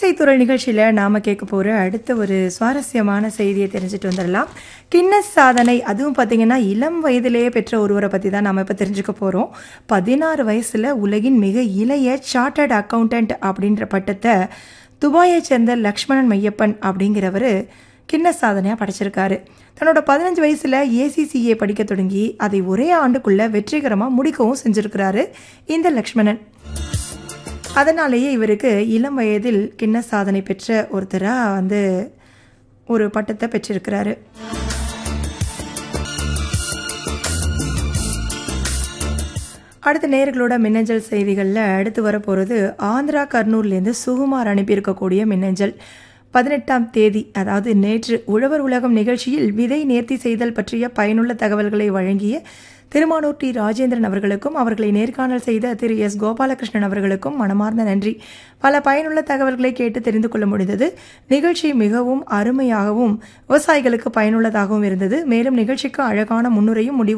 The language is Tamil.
இசைத்துறை நிகழ்ச்சியில் நாம் கேட்க போகிற அடுத்த ஒரு சுவாரஸ்யமான செய்தியை தெரிஞ்சுட்டு வந்துடலாம் கின்னஸ் சாதனை அதுவும் பார்த்தீங்கன்னா இளம் வயதிலேயே பெற்ற ஒருவரை பற்றி தான் நாம் இப்போ தெரிஞ்சுக்க போகிறோம் பதினாறு வயசில் உலகின் மிக இளைய சார்ட்டர்ட் அக்கௌண்டன்ட் அப்படின்ற பட்டத்தை துபாயைச் சேர்ந்த லக்ஷ்மணன் மையப்பன் அப்படிங்கிறவர் கின்னஸ் சாதனையாக படைச்சிருக்காரு தன்னோட பதினஞ்சு வயசில் ஏசிசிஏ படிக்க தொடங்கி அதை ஒரே ஆண்டுக்குள்ளே வெற்றிகரமாக முடிக்கவும் செஞ்சுருக்கிறாரு இந்த லக்ஷ்மணன் அதனாலேயே இவருக்கு இளம் வயதில் கிண்ண சாதனை பெற்ற ஒருத்தராக வந்து ஒரு பட்டத்தை பெற்றிருக்கிறாரு அடுத்த நேர்களோட மின்னஞ்சல் செய்திகளில் அடுத்து வரப்போகிறது ஆந்திரா கர்னூர்லேருந்து சுகுமார் அனுப்பியிருக்கக்கூடிய மின்னஞ்சல் பதினெட்டாம் தேதி அதாவது நேற்று உழவர் உலகம் நிகழ்ச்சியில் விதை நேர்த்தி செய்தல் பற்றிய பயனுள்ள தகவல்களை வழங்கிய திருமானூர் டி ராஜேந்திரன் அவர்களுக்கும் அவர்களை நேர்காணல் செய்த திரு எஸ் கோபாலகிருஷ்ணன் அவர்களுக்கும் மனமார்ந்த நன்றி பல பயனுள்ள தகவல்களை கேட்டு தெரிந்து கொள்ள முடிந்தது நிகழ்ச்சி மிகவும் அருமையாகவும் விவசாயிகளுக்கு பயனுள்ளதாகவும் இருந்தது மேலும் நிகழ்ச்சிக்கு அழகான முன்னுரையும் முடிவு